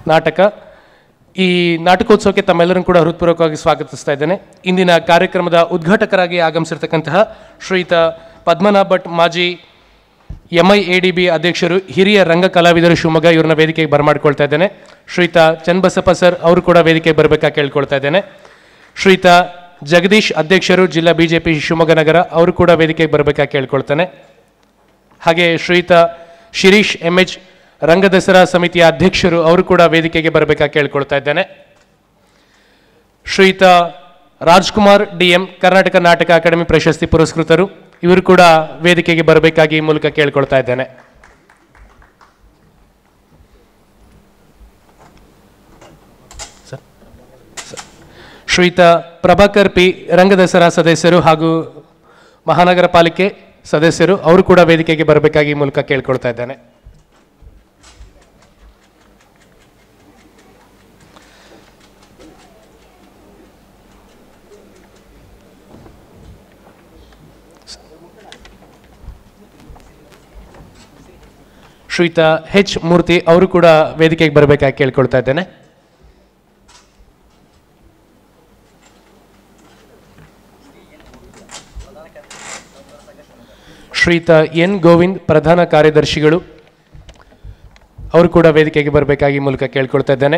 ನಾಟಕ ಈ ನಾಟಕೋತ್ಸವಕ್ಕೆ ತಮ್ಮೆಲ್ಲರನ್ನು ಕೂಡ ಹೃತ್ಪೂರ್ವಕವಾಗಿ ಸ್ವಾಗತಿಸ್ತಾ ಇದ್ದೇನೆ ಇಂದಿನ ಕಾರ್ಯಕ್ರಮದ ಉದ್ಘಾಟಕರಾಗಿ ಆಗಮಿಸಿರ್ತಕ್ಕಂತಹ ಶ್ರೀಯುತ ಪದ್ಮನಾಭ್ ಭಟ್ ಮಾಜಿ M I A D B ಅಧ್ಯಕ್ಷರು ಹಿರಿಯ ರಂಗ ಕಲಾವಿದರು ಶಿವಮೊಗ್ಗ ಇವ್ರನ್ನ ವೇದಿಕೆಗೆ ಬರಮಾಡ್ಕೊಳ್ತಾ ಇದ್ದೇನೆ ಶ್ರೀಯುತ ಚನ್ನಬಸಪ್ಪ ಸರ್ ಅವರು ಕೂಡ ವೇದಿಕೆಗೆ ಬರಬೇಕಾಗಿ ಕೇಳ್ಕೊಳ್ತಾ ಇದ್ದೇನೆ ಶ್ರೀಯುತ ಜಗದೀಶ್ ಅಧ್ಯಕ್ಷರು ಜಿಲ್ಲಾ ಬಿಜೆಪಿ ಶಿವಮೊಗ್ಗ ನಗರ ಅವರು ಕೂಡ ವೇದಿಕೆಗೆ ಬರಬೇಕಾಗಿ ಕೇಳ್ಕೊಳ್ತಾನೆ ಹಾಗೆ ಶ್ರೀಯುತ ಶಿರೀಶ್ ಎಂ ಎಚ್ ರಂಗ ದಸರಾ ಸಮಿತಿಯ ಅಧ್ಯಕ್ಷರು ಅವರು ಕೂಡ ವೇದಿಕೆಗೆ ಬರಬೇಕಾಗಿ ಕೇಳ್ಕೊಳ್ತಾ ಇದ್ದೇನೆ ಶ್ರೀಯುತ ರಾಜ್ಕುಮಾರ್ ಡಿ ಎಂ ಕರ್ನಾಟಕ ನಾಟಕ ಅಕಾಡೆಮಿ ಪ್ರಶಸ್ತಿ ಪುರಸ್ಕೃತರು ಇವರು ಕೂಡ ವೇದಿಕೆಗೆ ಬರಬೇಕಾಗಿ ಈ ಮೂಲಕ ಕೇಳ್ಕೊಳ್ತಾ ಇದ್ದೇನೆ ಸರ್. ಸರ್. ಶ್ರೀಯುತ ಪ್ರಭಾಕರ್ ಪಿ ರಂಗ ದಸರಾ ಸದಸ್ಯರು ಹಾಗೂ ಮಹಾನಗರ ಪಾಲಿಕೆ ಸದಸ್ಯರು ಅವರು ಕೂಡ ವೇದಿಕೆಗೆ ಬರಬೇಕಾಗಿ ಈ ಮೂಲಕ ಕೇಳ್ಕೊಳ್ತಾ ಇದ್ದೇನೆ ಶ್ರೀಯುತ ಹೆಚ್ ಮೂರ್ತಿ ಅವರು ಕೂಡ ವೇದಿಕೆಗೆ ಬರಬೇಕಾಗಿ ಕೇಳ್ಕೊಳ್ತಾ ಇದ್ದೇನೆ ಶ್ರೀಯುತ ಎನ್ ಗೋವಿಂದ್ ಪ್ರಧಾನ ಕಾರ್ಯದರ್ಶಿಗಳು ಅವರು ಕೂಡ ವೇದಿಕೆಗೆ ಬರಬೇಕಾಗಿ ಈ ಮೂಲಕ ಕೇಳ್ಕೊಳ್ತಾ ಇದ್ದೇನೆ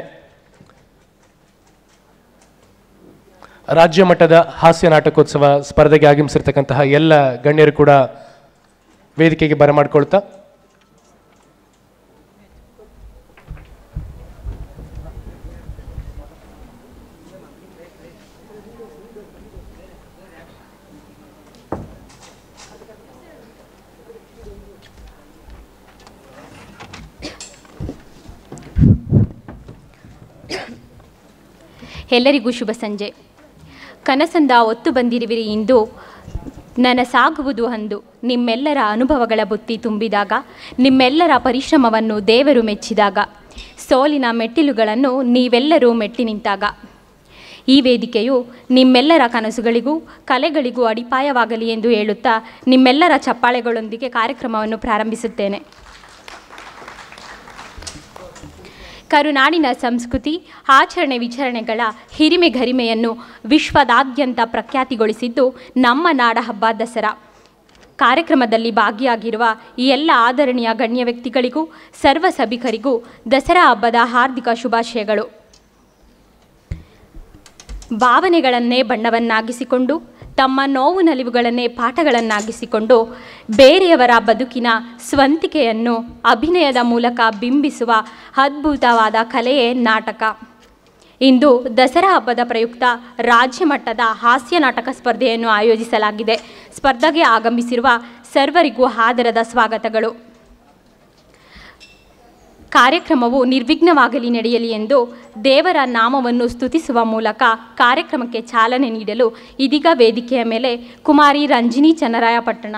ರಾಜ್ಯ ಮಟ್ಟದ ಹಾಸ್ಯ ನಾಟಕೋತ್ಸವ ಸ್ಪರ್ಧೆಗೆ ಆಗಮಿಸಿರ್ತಕ್ಕಂತಹ ಎಲ್ಲ ಗಣ್ಯರು ಕೂಡ ವೇದಿಕೆಗೆ ಬರಮಾಡ್ಕೊಳ್ತಾ ಎಲ್ಲರಿಗೂ ಶುಭ ಸಂಜೆ ಕನಸಂದ ಒತ್ತು ಬಂದಿರುವಿರಿ ಇಂದು ನನಸಾಗುವುದು ಅಂದು ನಿಮ್ಮೆಲ್ಲರ ಅನುಭವಗಳ ಬುತ್ತಿ ತುಂಬಿದಾಗ ನಿಮ್ಮೆಲ್ಲರ ಪರಿಶ್ರಮವನ್ನು ದೇವರು ಮೆಚ್ಚಿದಾಗ ಸೋಲಿನ ಮೆಟ್ಟಿಲುಗಳನ್ನು ನೀವೆಲ್ಲರೂ ಮೆಟ್ಟಿ ನಿಂತಾಗ ಈ ವೇದಿಕೆಯು ನಿಮ್ಮೆಲ್ಲರ ಕನಸುಗಳಿಗೂ ಕಲೆಗಳಿಗೂ ಅಡಿಪಾಯವಾಗಲಿ ಎಂದು ಹೇಳುತ್ತಾ ನಿಮ್ಮೆಲ್ಲರ ಚಪ್ಪಾಳೆಗಳೊಂದಿಗೆ ಕಾರ್ಯಕ್ರಮವನ್ನು ಪ್ರಾರಂಭಿಸುತ್ತೇನೆ ಕರುನಾಡಿನ ಸಂಸ್ಕೃತಿ ಆಚರಣೆ ವಿಚಾರಣೆಗಳ ಹಿರಿಮೆ ಗರಿಮೆಯನ್ನು ವಿಶ್ವದಾದ್ಯಂತ ಪ್ರಖ್ಯಾತಿಗೊಳಿಸಿದ್ದು ನಮ್ಮ ನಾಡ ಹಬ್ಬ ದಸರಾ ಕಾರ್ಯಕ್ರಮದಲ್ಲಿ ಭಾಗಿಯಾಗಿರುವ ಈ ಎಲ್ಲ ಆದರಣೀಯ ಗಣ್ಯ ವ್ಯಕ್ತಿಗಳಿಗೂ ಸರ್ವ ಸಭಿಕರಿಗೂ ದಸರಾ ಹಬ್ಬದ ಹಾರ್ದಿಕ ಶುಭಾಶಯಗಳು ಭಾವನೆಗಳನ್ನೇ ಬಣ್ಣವನ್ನಾಗಿಸಿಕೊಂಡು ತಮ್ಮ ನೋವು ನಲಿವುಗಳನ್ನೇ ಪಾಠಗಳನ್ನಾಗಿಸಿಕೊಂಡು ಬೇರೆಯವರ ಬದುಕಿನ ಸ್ವಂತಿಕೆಯನ್ನು ಅಭಿನಯದ ಮೂಲಕ ಬಿಂಬಿಸುವ ಅದ್ಭುತವಾದ ಕಲೆಯೇ ನಾಟಕ ಇಂದು ದಸರಾ ಹಬ್ಬದ ಪ್ರಯುಕ್ತ ರಾಜ್ಯ ಮಟ್ಟದ ಹಾಸ್ಯ ನಾಟಕ ಸ್ಪರ್ಧೆಯನ್ನು ಆಯೋಜಿಸಲಾಗಿದೆ ಸ್ಪರ್ಧೆಗೆ ಆಗಮಿಸಿರುವ ಸರ್ವರಿಗೂ ಆದರದ ಸ್ವಾಗತಗಳು ಕಾರ್ಯಕ್ರಮವು ನಿರ್ವಿಘ್ನವಾಗಲಿ ನಡೆಯಲಿ ಎಂದು ದೇವರ ನಾಮವನ್ನು ಸ್ತುತಿಸುವ ಮೂಲಕ ಕಾರ್ಯಕ್ರಮಕ್ಕೆ ಚಾಲನೆ ನೀಡಲು ಇದೀಗ ವೇದಿಕೆಯ ಮೇಲೆ ಕುಮಾರಿ ರಂಜಿನಿ ಚನ್ನರಾಯಪಟ್ಟಣ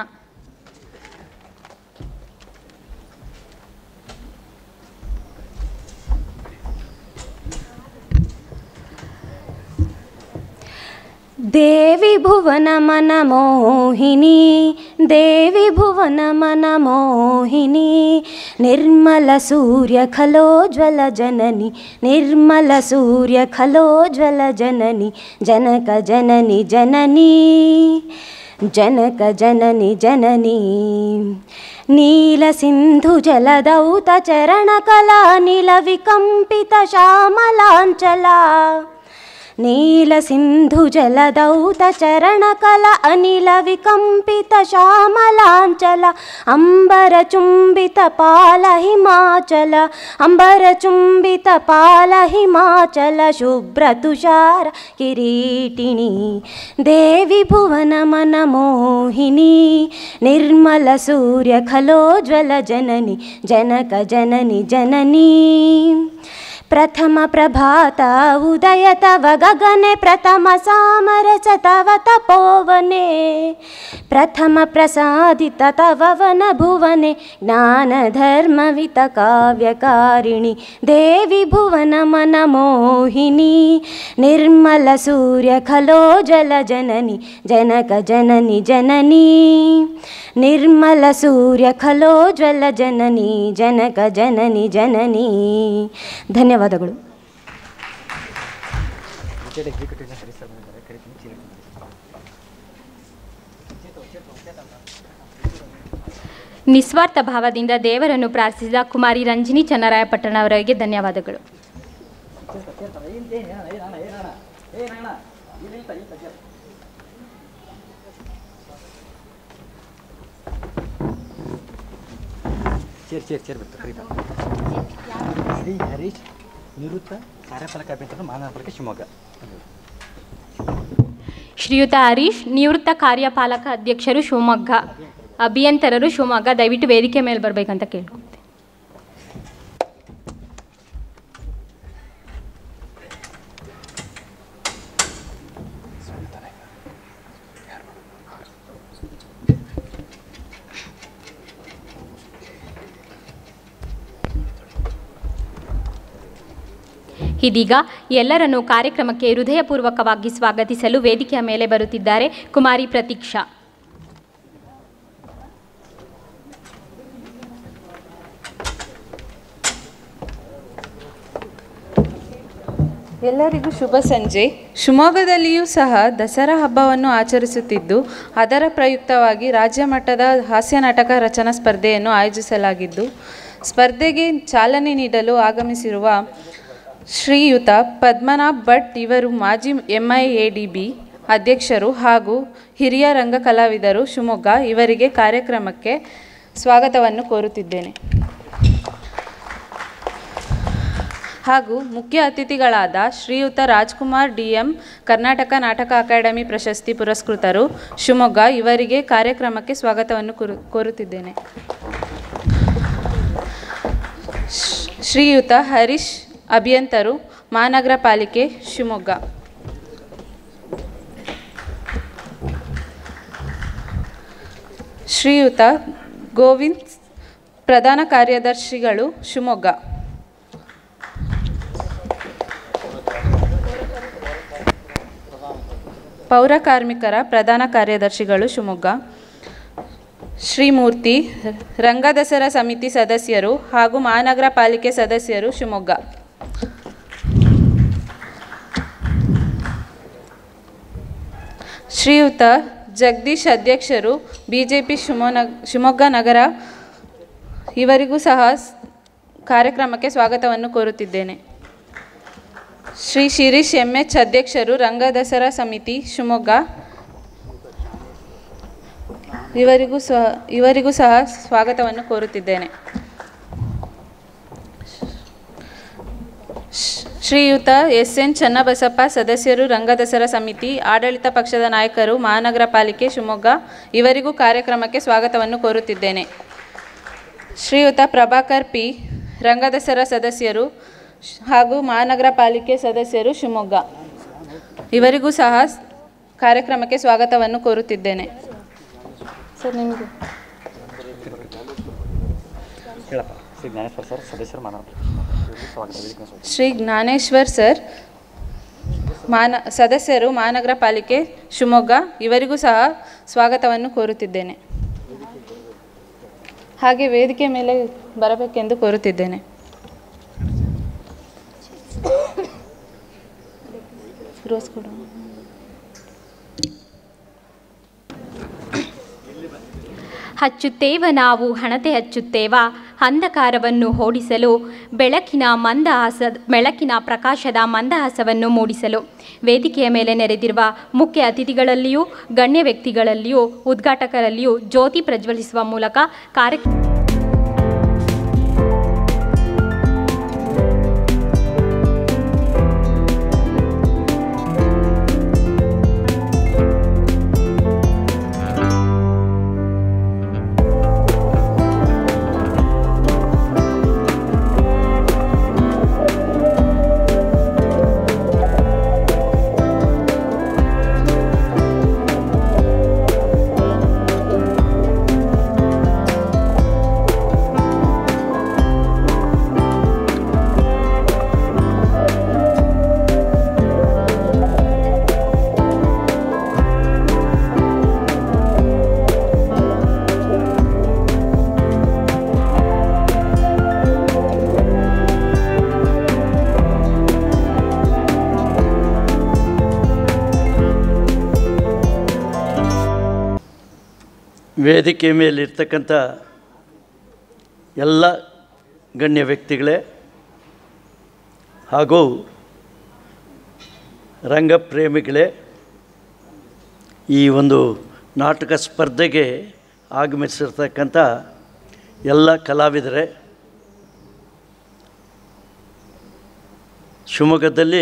ದೇವಿ ಭುವನ ಮನ ಮೋಹಿನಿ ದೇವಿ ಭುವನ ಮನ ಮೋಹಿನಿ ನಿರ್ಮಲ ಸೂರ್ಯ ಖಲೋಜ್ವಲ ಜನನಿ ನಿರ್ಮಲ ಸೂರ್ಯ ಖಲೋಜ್ವಲ ಜನನಿ ಜನಕ ಜನನಿ ಜನನಿ ಜನಕ ಜನನಿ ಜನನಿ ನೀಲ ಸಿಂಧು ಜಲದೌತ ಚರಣ ಕಲಾ ನಿಲ ವಿಕಂಪಿತ ಶ್ಯಾಮಲಾಂಚಲ ನೀಲ ಸಿಂಧು ಜಲದೌತ ಚರಣ ಕಲ ಅನಿಲ ವಿಕಂಪಿತ ಶ್ಯಾಮಲಾಂಚಲ ಅಂಬರ ಚುಂಬಿತ ಪಾಲ ಹಿಮಾಚಲ ಅಂಬರ ಚುಂಬಿತ ಪಾಲ ಹಿಮಾಚಲ ಶುಭ್ರ ತುಷಾರ ಕಿರೀಟಿಣಿ ದೇವಿ ಭುವನ ಮನ ಮೋಹಿನಿ ನಿರ್ಮಲ ಸೂರ್ಯ ಖಲೋಜ್ವಲ ಜನನಿ ಜನಕ ಜನನಿ ಜನನಿ ಪ್ರಥಮ ಪ್ರಭಾತ ಉದಯ ತವ ಗಗನೆ ಪ್ರಥಮ ಸಾಮರಸ ತವ ತಪೋವನೆ ಪ್ರಥಮ ಪ್ರಸಾದಿತ ತವ ವನ ಭುವನೆ ಜ್ಞಾನ ಧರ್ಮವಿತ ಕಾವ್ಯಕಾರಿಣಿ ದೇವಿ ಭುವನ ಮನ ಮೋಹಿನಿ ನಿರ್ಮಲ ಸೂರ್ಯ ಖಲೋ ಜಲ ಜನನಿ ಜನಕ ಜನನಿ ಜನನಿ ನಿರ್ಮಲ ಸೂರ್ಯ ಖಲೋ ಜ್ವಲ ಜನನಿ ಜನಕ ಜನನಿ ಜನನಿ ಧನ್ಯವಾದ ಧನ್ಯವಾದಗಳು ನಿಸ್ವಾರ್ಥ ಭಾವದಿಂದ ದೇವರನ್ನು ಪ್ರಾರ್ಥಿಸಿದ ಕುಮಾರಿ ರಂಜಿನಿ ಚನ್ನರಾಯಪಟ್ಟಣ ಅವರಿಗೆ ಧನ್ಯವಾದಗಳು ಚೇರ್ ಚೇರ್ ಚೇರ್ ಬರ್ತಾರೆ ಕರೀತಾ ಶ್ರೀ ಹರೀಶ್ ನಿವೃತ್ತ ಕಾರ್ಯಪಾಲಕ ಅಭಿಯಂತರ ಮಹಾನಗರಪಾಲಿಕೆ ಶಿವಮೊಗ್ಗ ಶ್ರೀಯುತ ಹರೀಶ್ ನಿವೃತ್ತ ಕಾರ್ಯಪಾಲಕ ಅಧ್ಯಕ್ಷರು ಶಿವಮೊಗ್ಗ ಅಭಿಯಂತರರು ಶಿವಮೊಗ್ಗ ದಯವಿಟ್ಟು ವೇದಿಕೆ ಮೇಲೆ ಬರಬೇಕಂತ ಕೇಳ್ಕೊತೀನಿ ಇದೀಗ ಎಲ್ಲರನ್ನೂ ಕಾರ್ಯಕ್ರಮಕ್ಕೆ ಹೃದಯಪೂರ್ವಕವಾಗಿ ಸ್ವಾಗತಿಸಲು ವೇದಿಕೆಯ ಮೇಲೆ ಬರುತ್ತಿದ್ದಾರೆ ಕುಮಾರಿ ಪ್ರತೀಕ್ಷಾ ಎಲ್ಲರಿಗೂ ಶುಭ ಸಂಜೆ ಶಿವಮೊಗ್ಗದಲ್ಲಿಯೂ ಸಹ ದಸರಾ ಹಬ್ಬವನ್ನು ಆಚರಿಸುತ್ತಿದ್ದು ಅದರ ಪ್ರಯುಕ್ತವಾಗಿ ರಾಜ್ಯ ಮಟ್ಟದ ಹಾಸ್ಯ ನಾಟಕ ರಚನಾ ಸ್ಪರ್ಧೆಯನ್ನು ಆಯೋಜಿಸಲಾಗಿದ್ದು ಸ್ಪರ್ಧೆಗೆ ಚಾಲನೆ ನೀಡಲು ಆಗಮಿಸಿರುವ ಶ್ರೀಯುತ ಪದ್ಮನಾಭ್ ಭಟ್ ಇವರು ಮಾಜಿ M I A D B ಅಧ್ಯಕ್ಷರು ಹಾಗೂ ಹಿರಿಯ ರಂಗ ಕಲಾವಿದರು ಶಿವಮೊಗ್ಗ ಇವರಿಗೆ ಕಾರ್ಯಕ್ರಮಕ್ಕೆ ಸ್ವಾಗತವನ್ನು ಕೋರುತ್ತಿದ್ದೇನೆ ಹಾಗೂ ಮುಖ್ಯ ಅತಿಥಿಗಳಾದ ಶ್ರೀಯುತ ರಾಜ್ಕುಮಾರ್ ಡಿ ಎಂ ಕರ್ನಾಟಕ ನಾಟಕ ಅಕಾಡೆಮಿ ಪ್ರಶಸ್ತಿ ಪುರಸ್ಕೃತರು ಶಿವಮೊಗ್ಗ ಇವರಿಗೆ ಕಾರ್ಯಕ್ರಮಕ್ಕೆ ಸ್ವಾಗತವನ್ನು ಕೋರು ಕೋರುತ್ತಿದ್ದೇನೆ ಶ್ರೀ- ಶ್ರೀಯುತ ಹರೀಶ್ ಅಭಿಯಂತರು ಮಹಾನಗರ ಪಾಲಿಕೆ ಶಿವಮೊಗ್ಗ ಶ್ರೀಯುತ ಗೋವಿಂದ್ ಪ್ರಧಾನ ಕಾರ್ಯದರ್ಶಿಗಳು ಶಿವಮೊಗ್ಗ ಪೌರ ಕಾರ್ಮಿಕರ ಪ್ರಧಾನ ಕಾರ್ಯದರ್ಶಿಗಳು ಶಿವಮೊಗ್ಗ ಶ್ರೀಮೂರ್ತಿ ರಂಗದಸರಾ ಸಮಿತಿ ಸದಸ್ಯರು ಹಾಗೂ ಮಹಾನಗರ ಪಾಲಿಕೆ ಸದಸ್ಯರು ಶಿವಮೊಗ್ಗ ಶ್ರೀಯುತ ಜಗದೀಶ್ ಅಧ್ಯಕ್ಷರು B J P Shivamogga Shivamogga ನಗರ ಇವರಿಗೂ ಸಹ ಸ್- ಕಾರ್ಯಕ್ರಮಕ್ಕೆ ಸ್ವಾಗತವನ್ನು ಕೋರುತ್ತಿದ್ದೇನೆ ಶ್ರೀ ಶಿರೀಶ್ ಎಂ ಎಚ್ ಅಧ್ಯಕ್ಷರು ರಂಗ ದಸರಾ ಸಮಿತಿ ಶಿವಮೊಗ್ಗ ಇವರಿಗೂ ಸಹ ಇವರಿಗೂ ಸಹ ಸ್ವಾಗತವನ್ನು ಕೋರುತ್ತಿದ್ದೇನೆ ಶ್ರೀ- ಶ್ರೀಯುತ ಎಸ್ ಎನ್ ಚನ್ನಬಸಪ್ಪ ಸದಸ್ಯರು ರಂಗ ದಸರಾ ಸಮಿತಿ ಆಡಳಿತ ಪಕ್ಷದ ನಾಯಕರು ಮಹಾನಗರ ಪಾಲಿಕೆ ಶಿವಮೊಗ್ಗ ಇವರಿಗೂ ಕಾರ್ಯಕ್ರಮಕ್ಕೆ ಸ್ವಾಗತವನ್ನು ಕೋರುತ್ತಿದ್ದೇನೆ ಶ್ರೀಯುತ ಪ್ರಭಾಕರ್ ಪಿ ರಂಗದಸರಾ ಸದಸ್ಯರು ಶ್- ಹಾಗೂ ಮಹಾನಗರ ಪಾಲಿಕೆ ಸದಸ್ಯರು ಶಿವಮೊಗ್ಗ ಇವರಿಗೂ ಸಹ ಸ್- ಕಾರ್ಯಕ್ರಮಕ್ಕೆ ಸ್ವಾಗತವನ್ನು ಕೋರುತ್ತಿದ್ದೇನೆ ಸರ್ ನಿಮಗೆ ಹೇಳಪ್ಪ ಶ್ರೀ ಜ್ಞಾನೇಶ್ವರ ಸರ್ ಸದಸ್ಯರು ಮಾನವ ಸ್ವಾಗತ ವೇದಿಕೆ ಮೇಲೆ ಸ್ವಾಗತ. ಶ್ರೀ ಜ್ಞಾನೇಶ್ವರ್ ಸರ್ ಮಾನ ಸದಸ್ಯರು ಮಹಾನಗರ ಪಾಲಿಕೆ ಶಿವಮೊಗ್ಗ ಇವರಿಗೂ ಸಹ ಸ್ವಾಗತವನ್ನು ಕೋರುತ್ತಿದ್ದೇನೆ ಹಾಗೆ ವೇದಿಕೆ ಮೇಲೆ ಬರಬೇಕೆಂದು ಕೋರುತ್ತಿದ್ದೇನೆ ರೋಸ್ ಕೊಡು ಹಚ್ಚುತ್ತೇವ ನಾವು ಹಣತೆ ಹಚ್ಚುತ್ತೇವ ಅಂಧಕಾರವನ್ನು ಓಡಿಸಲು ಬೆಳಕಿನ ಮಂದಹಾಸ ಬೆಳಕಿನ ಪ್ರಕಾಶದ ಮಂದಹಾಸವನ್ನು ಮೂಡಿಸಲು ವೇದಿಕೆಯ ಮೇಲೆ ನೆರೆದಿರುವ ಮುಖ್ಯ ಅತಿಥಿಗಳಲ್ಲಿಯೂ ಗಣ್ಯ ವ್ಯಕ್ತಿಗಳಲ್ಲಿಯೂ ಉದ್ಘಾಟಕರಲ್ಲಿಯೂ ಜ್ಯೋತಿ ಪ್ರಜ್ವಲಿಸುವ ಮೂಲಕ ಕಾರ್ಯಕ್ರಮ ವೇದಿಕೆ ಮೇಲಿರ್ತಕ್ಕಂಥ ಎಲ್ಲ ಗಣ್ಯ ವ್ಯಕ್ತಿಗಳೇ ಹಾಗೂ ರಂಗಪ್ರೇಮಿಗಳೇ ಈ ಒಂದು ನಾಟಕ ಸ್ಪರ್ಧೆಗೆ ಆಗಮಿಸಿರ್ತಕ್ಕಂಥ ಎಲ್ಲ ಕಲಾವಿದರೇ ಶಿವಮೊಗ್ಗದಲ್ಲಿ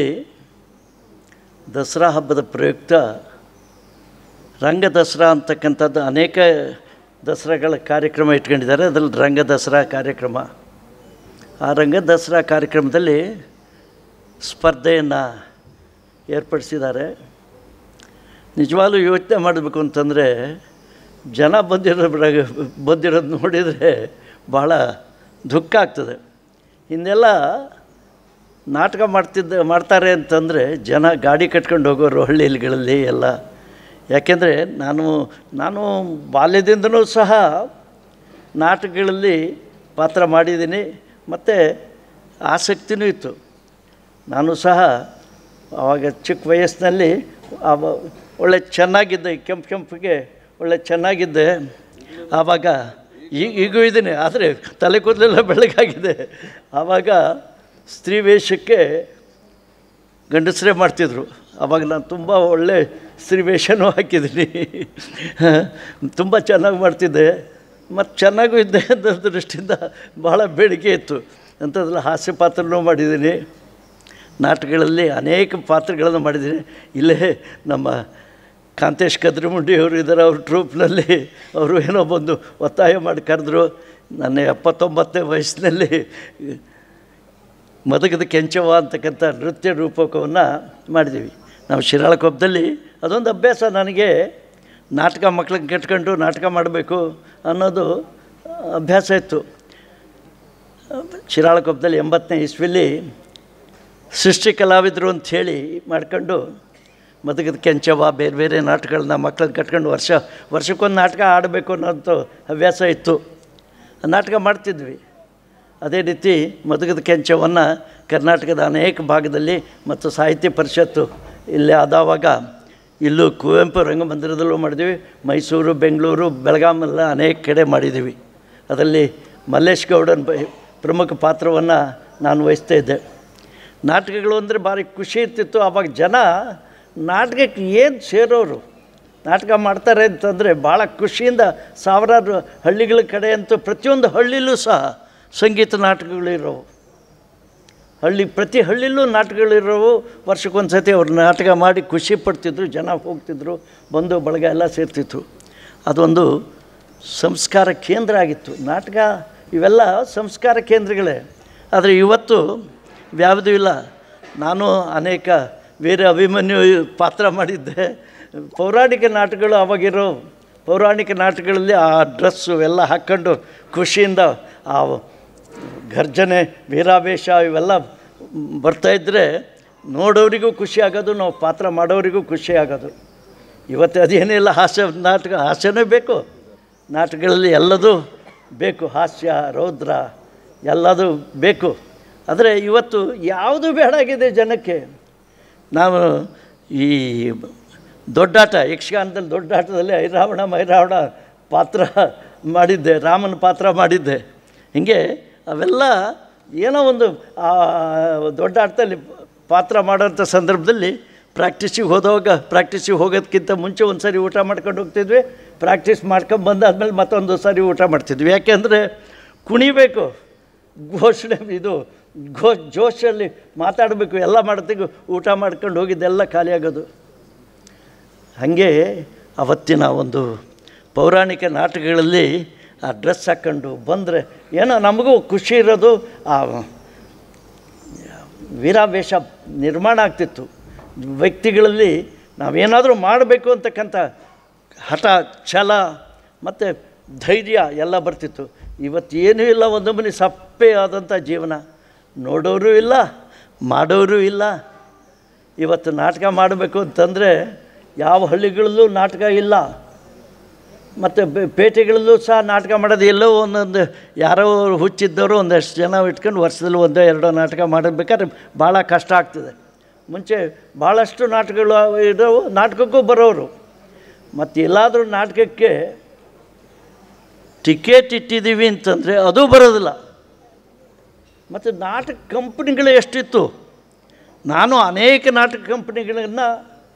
ದಸರಾ ಹಬ್ಬದ ಪ್ರಯುಕ್ತ ರಂಗ ದಸರಾ ಅಂತಕ್ಕಂಥದ್ದು ಅನೇಕ ದಸರಾಗಳ ಕಾರ್ಯಕ್ರಮ ಇಟ್ಕೊಂಡಿದ್ದಾರೆ ಅದರಲ್ಲಿ ರಂಗ ದಸರಾ ಕಾರ್ಯಕ್ರಮ ಆ ರಂಗ ದಸರಾ ಕಾರ್ಯಕ್ರಮದಲ್ಲಿ ಸ್ಪರ್ಧೆಯನ್ನು ಏರ್ಪಡಿಸಿದ್ದಾರೆ ನಿಜವಾಗ್ಲೂ ಯೋಚನೆ ಮಾಡಬೇಕು ಅಂತಂದರೆ ಜನ ಬಂದಿರೋ ಬಂದಿರೋದು ನೋಡಿದರೆ ಭಾಳ ದುಃಖ ಆಗ್ತದೆ ಹಿಂದೆಲ್ಲ ನಾಟಕ ಮಾಡ್ತಿದ್ದ ಮಾಡ್ತಾರೆ ಅಂತಂದರೆ ಜನ ಗಾಡಿ ಕಟ್ಕೊಂಡು ಹೋಗೋರು ಹಳ್ಳಿಗಳಲ್ಲಿ ಎಲ್ಲ ಯಾಕೆಂದರೆ ನಾನು ನಾನು ಬಾಲ್ಯದಿಂದನೂ ಸಹ ನಾಟಕಗಳಲ್ಲಿ ಪಾತ್ರ ಮಾಡಿದ್ದೀನಿ ಮತ್ತು ಆಸಕ್ತಿನೂ ಇತ್ತು ನಾನು ಸಹ ಆವಾಗ ಚಿಕ್ಕ ವಯಸ್ಸಿನಲ್ಲಿ ಆವ ಒಳ್ಳೆ ಚೆನ್ನಾಗಿದ್ದೆ ಕೆಂಪು ಕೆಂಪಿಗೆ ಒಳ್ಳೆ ಚೆನ್ನಾಗಿದ್ದೆ ಆವಾಗ ಈಗ ಈಗೂ ಇದ್ದೀನಿ ಆದರೆ ತಲೆ ಕೂದಲೆಲ್ಲ ಬೆಳಗಾಗಿದೆ ಆವಾಗ ಸ್ತ್ರೀ ವೇಷಕ್ಕೆ ಗಂಡಸರೇ ಮಾಡ್ತಿದ್ರು ಆವಾಗ ನಾನು ತುಂಬ ಒಳ್ಳೆ ಸ್ತ್ರೀ ವೇಷನೂ ಹಾಕಿದ್ದೀನಿ ತುಂಬ ಚೆನ್ನಾಗಿ ಮಾಡ್ತಿದ್ದೆ ಮತ್ತು ಚೆನ್ನಾಗೂ ಇದ್ದೆ ಅನ್ನೋ ದೃಷ್ಟಿಯಿಂದ ಭಾಳ ಬೇಡಿಕೆ ಇತ್ತು ಅಂಥದ್ರಲ್ಲಿ ಹಾಸ್ಯ ಪಾತ್ರನೂ ಮಾಡಿದ್ದೀನಿ ನಾಟಕಗಳಲ್ಲಿ ಅನೇಕ ಪಾತ್ರಗಳನ್ನು ಮಾಡಿದ್ದೀನಿ ಇಲ್ಲೇ ನಮ್ಮ ಕಾಂತೇಶ್ ಕದ್ರಿಮುಂಡಿ ಅವರು ಇದ್ದಾರೆ ಅವ್ರ ಟ್ರೂಪ್ನಲ್ಲಿ ಅವರು ಏನೋ ಬಂದು ಒತ್ತಾಯ ಮಾಡಿ ಕರೆದ್ರು ನನ್ನ ಎಪ್ಪತ್ತೊಂಬತ್ತನೇ ವಯಸ್ಸಿನಲ್ಲಿ ಮದಗದ ಕೆಂಚವ ಅಂತಕ್ಕಂಥ ನೃತ್ಯ ರೂಪಕವನ್ನು ಮಾಡಿದ್ದೀವಿ ನಾವು ಶಿರಾಳಕೊಪ್ಪದಲ್ಲಿ ಅದೊಂದು ಅಭ್ಯಾಸ ನನಗೆ ನಾಟಕ ಮಕ್ಳನ್ನ ಕೆಟ್ಕೊಂಡು ನಾಟಕ ಮಾಡಬೇಕು ಅನ್ನೋದು ಅಭ್ಯಾಸ ಇತ್ತು ಶಿರಾಳಕೊಪ್ಪದಲ್ಲಿ ಎಂಬತ್ತನೇ ಇಸ್ವಿಲಿ ಸೃಷ್ಟಿ ಕಲಾವಿದರು ಅಂಥೇಳಿ ಮಾಡ್ಕೊಂಡು ಮದಗದ ಕೆಂಚವ ಬೇರೆ ಬೇರೆ ನಾಟಕಗಳನ್ನ ಮಕ್ಕಳನ್ನ ಕಟ್ಕೊಂಡು ವರ್ಷ ವರ್ಷಕ್ಕೊಂದು ನಾಟಕ ಆಡಬೇಕು ಅನ್ನೋಂಥ ಹವ್ಯಾಸ ಇತ್ತು ಆ ನಾಟಕ ಮಾಡ್ತಿದ್ವಿ ಅದೇ ರೀತಿ ಮದಗದ ಕೆಂಚವನ್ನು ಕರ್ನಾಟಕದ ಅನೇಕ ಭಾಗದಲ್ಲಿ ಮತ್ತು ಸಾಹಿತ್ಯ ಪರಿಷತ್ತು ಇಲ್ಲೇ ಆದವಾಗ ಇಲ್ಲೂ ಕುವೆಂಪು ರಂಗಮಂದಿರದಲ್ಲೂ ಮಾಡಿದ್ದೀವಿ ಮೈಸೂರು ಬೆಂಗಳೂರು ಬೆಳಗಾಮೆಲ್ಲ ಅನೇಕ ಕಡೆ ಮಾಡಿದ್ದೀವಿ ಅದರಲ್ಲಿ ಮಲ್ಲೇಶ್ ಗೌಡನ ಬ- ಪ್ರಮುಖ ಪಾತ್ರವನ್ನು ನಾನು ವಹಿಸ್ತಾ ಇದ್ದೆ ನಾಟಕಗಳು ಅಂದರೆ ಭಾರಿ ಖುಷಿ ಇರ್ತಿತ್ತು ಆವಾಗ ಜನ ನಾಟಕಕ್ಕೆ ಏನು ಸೇರೋರು ನಾಟಕ ಮಾಡ್ತಾರೆ ಅಂತಂದರೆ ಭಾಳ ಖುಷಿಯಿಂದ ಸಾವಿರಾರು ಹಳ್ಳಿಗಳ ಕಡೆ ಅಂತೂ ಪ್ರತಿಯೊಂದು ಹಳ್ಳಿಲೂ ಸಹ ಸಂಗೀತ ನಾಟಕಗಳಿರೋವು ಹಳ್ಳಿ ಪ್ರತಿ ಹಳ್ಳಿಲೂ ನಾಟಕಗಳಿರೋವು ವರ್ಷಕ್ಕೊಂದು ಸತಿ ಅವ್ರು ನಾಟಕ ಮಾಡಿ ಖುಷಿ ಪಡ್ತಿದ್ರು ಜನ ಹೋಗ್ತಿದ್ರು ಬಂದು ಬಳಗ ಎಲ್ಲ ಸೇರ್ತಿತ್ತು ಅದೊಂದು ಸಂಸ್ಕಾರ ಕೇಂದ್ರ ಆಗಿತ್ತು ನಾಟಕ ಇವೆಲ್ಲ ಸಂಸ್ಕಾರ ಕೇಂದ್ರಗಳೇ ಆದರೆ ಇವತ್ತು ಯಾವುದೂ ಇಲ್ಲ ನಾನು ಅನೇಕ ವೀರ ಅಭಿಮನ್ಯು ಪಾತ್ರ ಮಾಡಿದ್ದೆ ಪೌರಾಣಿಕ ನಾಟಕಗಳು ಅವಾಗಿರೋ ಪೌರಾಣಿಕ ನಾಟಕಗಳಲ್ಲಿ ಆ ಡ್ರೆಸ್ಸು ಎಲ್ಲ ಹಾಕ್ಕೊಂಡು ಖುಷಿಯಿಂದ ಆ ಗರ್ಜನೆ ವೀರಾವೇಶ ಇವೆಲ್ಲ ಬರ್ತಾಯಿದ್ರೆ ನೋಡೋರಿಗೂ ಖುಷಿ ಆಗೋದು ನಾವು ಪಾತ್ರ ಮಾಡೋರಿಗೂ ಖುಷಿ ಆಗೋದು ಇವತ್ತು ಅದೇನಿಲ್ಲ ಹಾಸ್ಯ ನಾಟಕ ಹಾಸ್ಯನೇ ಬೇಕು ನಾಟಕಗಳಲ್ಲಿ ಎಲ್ಲದೂ ಬೇಕು ಹಾಸ್ಯ ರೌದ್ರ ಎಲ್ಲದೂ ಬೇಕು ಆದರೆ ಇವತ್ತು ಯಾವುದು ಬೇಡಾಗಿದೆ ಜನಕ್ಕೆ ನಾವು ಈ ದೊಡ್ಡಾಟ ಯಕ್ಷಗಾನದಲ್ಲಿ ದೊಡ್ಡಾಟದಲ್ಲಿ ಐರಾವಣ ಮೈರಾವಣ ಪಾತ್ರ ಮಾಡಿದ್ದೆ ರಾಮನ ಪಾತ್ರ ಮಾಡಿದ್ದೆ ಹೀಗೆ ಅವೆಲ್ಲ ಏನೋ ಒಂದು ಆ ದೊಡ್ಡ ಆಟದಲ್ಲಿ ಪಾತ್ರ ಮಾಡೋಂಥ ಸಂದರ್ಭದಲ್ಲಿ ಪ್ರಾಕ್ಟೀಸಿಗೆ ಹೋದಾಗ ಪ್ರಾಕ್ಟೀಸಿಗೆ ಹೋಗೋದಕ್ಕಿಂತ ಮುಂಚೆ ಒಂದು ಸಾರಿ ಊಟ ಮಾಡ್ಕೊಂಡು ಹೋಗ್ತಿದ್ವಿ ಪ್ರಾಕ್ಟೀಸ್ ಮಾಡ್ಕೊಂಡು ಬಂದಾದ್ಮೇಲೆ ಮತ್ತೊಂದು ಸಾರಿ ಊಟ ಮಾಡ್ತಿದ್ವಿ ಯಾಕೆಂದರೆ ಕುಣಿಬೇಕು ಘೋಷಣೆ ಇದು ಘೋ ಜೋಶಲ್ಲಿ ಮಾತಾಡಬೇಕು ಎಲ್ಲ ಮಾಡ್ತೀವಿ ಊಟ ಮಾಡ್ಕೊಂಡು ಹೋಗಿದ್ದೆಲ್ಲ ಖಾಲಿ ಆಗೋದು ಹಾಗೆ ಅವತ್ತಿನ ಒಂದು ಪೌರಾಣಿಕ ನಾಟಕಗಳಲ್ಲಿ ಆ ಡ್ರೆಸ್ ಹಾಕ್ಕೊಂಡು ಬಂದರೆ ಏನೋ ನಮಗೂ ಖುಷಿ ಇರೋದು ಆ ವೀರಾವೇಶ ನಿರ್ಮಾಣ ಆಗ್ತಿತ್ತು ವ್ಯಕ್ತಿಗಳಲ್ಲಿ ನಾವೇನಾದರೂ ಮಾಡಬೇಕು ಅಂತಕ್ಕಂಥ ಹಠ ಛಲ ಮತ್ತು ಧೈರ್ಯ ಎಲ್ಲ ಬರ್ತಿತ್ತು ಇವತ್ತು ಏನೂ ಇಲ್ಲ ಒಂದು ಮನೆ ಸಪ್ಪೆ ಆದಂಥ ಜೀವನ ನೋಡೋರು ಇಲ್ಲ ಮಾಡೋರು ಇಲ್ಲ ಇವತ್ತು ನಾಟಕ ಮಾಡಬೇಕು ಅಂತಂದರೆ ಯಾವ ಹಳ್ಳಿಗಳಲ್ಲೂ ನಾಟಕ ಇಲ್ಲ ಮತ್ತು ಬೆ- ಪೇಟೆಗಳಲ್ಲೂ ಸಹ ನಾಟಕ ಮಾಡೋದು ಎಲ್ಲೋ ಒಂದೊಂದು ಯಾರೋ ಹುಚ್ಚಿದ್ದವರು ಒಂದಷ್ಟು ಜನ ಇಟ್ಕೊಂಡು ವರ್ಷದಲ್ಲಿ ಒಂದೋ ಎರಡೋ ನಾಟಕ ಮಾಡಬೇಕಾದ್ರೆ ಭಾಳ ಕಷ್ಟ ಆಗ್ತದೆ ಮುಂಚೆ ಭಾಳಷ್ಟು ನಾಟಕಗಳು ಇರೋವು ನಾಟಕಕ್ಕೂ ಬರೋರು ಮತ್ತು ಎಲ್ಲಾದರೂ ನಾಟಕಕ್ಕೆ ಟಿಕೆಟ್ ಇಟ್ಟಿದ್ದೀವಿ ಅಂತಂದರೆ ಅದು ಬರೋದಿಲ್ಲ ಮತ್ತು ನಾಟಕ ಕಂಪ್ನಿಗಳು ಎಷ್ಟಿತ್ತು ನಾನು ಅನೇಕ ನಾಟಕ ಕಂಪ್ನಿಗಳನ್ನು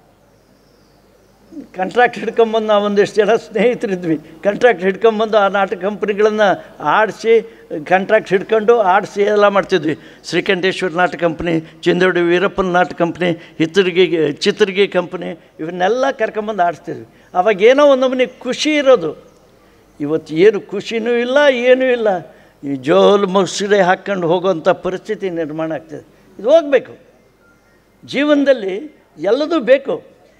ಕಾಂಟ್ರಾಕ್ಟ್ ಹಿಡ್ಕೊಂಬಂದು ನಾವು ಒಂದಿಷ್ಟು ಜನ ಸ್ನೇಹಿತರಿದ್ವಿ ಕಾಂಟ್ರಾಕ್ಟ್ ಹಿಡ್ಕೊಂಬಂದು ಆ ನಾಟಕ ಕಂಪ್ನಿಗಳನ್ನು ಆಡಿಸಿ ಕಾಂಟ್ರಾಕ್ಟ್ ಹಿಡ್ಕೊಂಡು ಆಡಿಸಿ ಎಲ್ಲ ಮಾಡ್ತಿದ್ವಿ ಶ್ರೀಕಂಠೇಶ್ವರ ನಾಟಕ ಕಂಪ್ನಿ ಚಿಂದೋಡಿ ವೀರಪ್ಪನ ನಾಟಕ ಕಂಪ್ನಿ ಹಿತ್ತರಿಗೆ ಚಿತ್ರಗಿ ಕಂಪ್ನಿ ಇವನ್ನೆಲ್ಲ ಕರ್ಕೊಂಬಂದು ಆಡಿಸ್ತಿದ್ವಿ ಅವಾಗ ಏನೋ ಒಂದು ನಮೂನಿ ಖುಷಿ ಇರೋದು ಇವತ್ತು ಏನು ಖುಷಿನೂ ಇಲ್ಲ ಏನೂ ಇಲ್ಲ ಈ ಜೋಲು ಮುಸುರೆ ಹಾಕ್ಕೊಂಡು ಹೋಗೋವಂಥ ಪರಿಸ್ಥಿತಿ ನಿರ್ಮಾಣ ಆಗ್ತದೆ ಇದು ಹೋಗಬೇಕು ಜೀವನದಲ್ಲಿ ಎಲ್ಲದೂ ಬೇಕು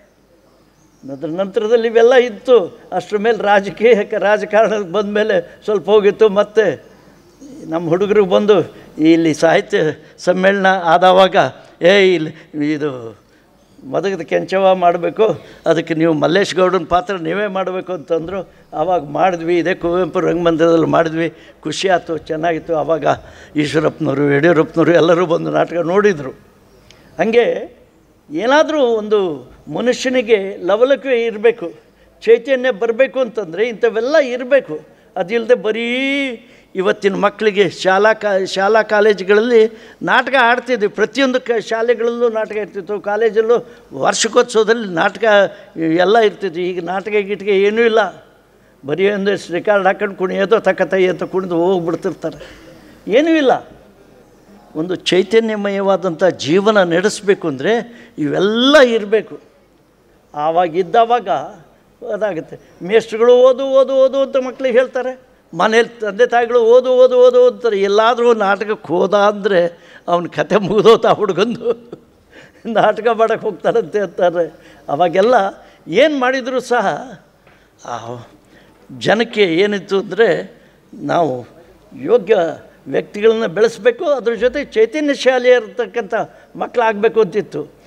ಅದರ ನಂತರದಲ್ಲಿ ಇವೆಲ್ಲ ಇತ್ತು ಅಷ್ಟರ ಮೇಲೆ ರಾಜಕೀಯಕ್ಕೆ ರಾಜಕಾರಣಕ್ಕೆ ಬಂದ ಮೇಲೆ ಸ್ವಲ್ಪ ಹೋಗಿತ್ತು ಮತ್ತು ನಮ್ಮ ಹುಡುಗರಿಗೆ ಬಂದು ಇಲ್ಲಿ ಸಾಹಿತ್ಯ ಸಮ್ಮೇಳನ ಆದವಾಗ ಏ ಇಲ್ಲಿ ಇದು ಮದಗದ ಕೆಂಚವ ಮಾಡಬೇಕು ಅದಕ್ಕೆ ನೀವು ಮಲ್ಲೇಶ್ ಗೌಡನ ಪಾತ್ರ ನೀವೇ ಮಾಡಬೇಕು ಅಂತಂದರು ಆವಾಗ ಮಾಡಿದ್ವಿ ಇದೇ ಕುವೆಂಪು ರಂಗಮಂದಿರದಲ್ಲಿ ಮಾಡಿದ್ವಿ ಖುಷಿ ಆಯ್ತು ಚೆನ್ನಾಗಿತ್ತು ಆವಾಗ ಈಶ್ವರಪ್ಪನವರು ಯಡಿಯೂರಪ್ಪನವರು ಎಲ್ಲರೂ ಬಂದು ನಾಟಕ ನೋಡಿದರು ಹಾಗೆ ಏನಾದರೂ ಒಂದು ಮನುಷ್ಯನಿಗೆ ಲವಲಕ್ಕೆ ಇರಬೇಕು ಚೈತನ್ಯ ಬರಬೇಕು ಅಂತಂದರೆ ಇಂಥವೆಲ್ಲ ಇರಬೇಕು ಅದಿಲ್ಲದೆ ಬರೀ ಇವತ್ತಿನ ಮಕ್ಕಳಿಗೆ ಶಾಲಾ ಕಾ ಶಾಲಾ ಕಾಲೇಜುಗಳಲ್ಲಿ ನಾಟಕ ಆಡ್ತಿದ್ವಿ ಪ್ರತಿಯೊಂದು ಕ ಶಾಲೆಗಳಲ್ಲೂ ನಾಟಕ ಇರ್ತಿತ್ತು ಕಾಲೇಜಲ್ಲೂ ವಾರ್ಷಿಕೋತ್ಸವದಲ್ಲಿ ನಾಟಕ ಎಲ್ಲ ಇರ್ತಿತ್ತು ಈಗ ನಾಟಕ ಗೀಟಿಗೆ ಏನೂ ಇಲ್ಲ ಬರೀ ಒಂದು ರೆಕಾರ್ಡ್ ಹಾಕೊಂಡು ಕುಣಿಯೋದು ತಕ್ಕತೈ ಅಂತ ಕುಣಿದು ಹೋಗ್ಬಿಡ್ತಿರ್ತಾರೆ ಏನೂ ಇಲ್ಲ ಒಂದು ಚೈತನ್ಯಮಯವಾದಂಥ ಜೀವನ ನಡೆಸಬೇಕು ಅಂದರೆ ಇವೆಲ್ಲ ಇರಬೇಕು ಆವಾಗ ಇದ್ದವಾಗ ಅದಾಗುತ್ತೆ ಮೇಷ್ಟ್ರುಗಳು ಓದು ಓದು ಓದು ಅಂತ ಮಕ್ಳಿಗೆ ಹೇಳ್ತಾರೆ ಮನೇಲಿ ತಂದೆ ತಾಯಿಗಳು ಓದು ಓದು ಓದು ಓದ್ತಾರೆ ಎಲ್ಲಾದರೂ ನಾಟಕಕ್ಕೆ ಹೋದ ಅಂದರೆ ಅವನ ಕತೆ ಮುಗಿದೋತ ಹುಡುಗಂದು ನಾಟಕ ಮಾಡೋಕ್ಕೆ ಹೋಗ್ತಾರಂತೆ ಅಂತಾರೆ ಅವಾಗೆಲ್ಲ ಏನು ಮಾಡಿದರೂ ಸಹ ಆ ಜನಕ್ಕೆ ಏನಿತ್ತು ಅಂದರೆ ನಾವು ಯೋಗ್ಯ ವ್ಯಕ್ತಿಗಳನ್ನ ಬೆಳೆಸಬೇಕು ಅದ್ರ ಜೊತೆ ಚೈತನ್ಯಶಾಲಿ ಇರತಕ್ಕಂಥ ಮಕ್ಕಳಾಗಬೇಕು ಅಂತಿತ್ತು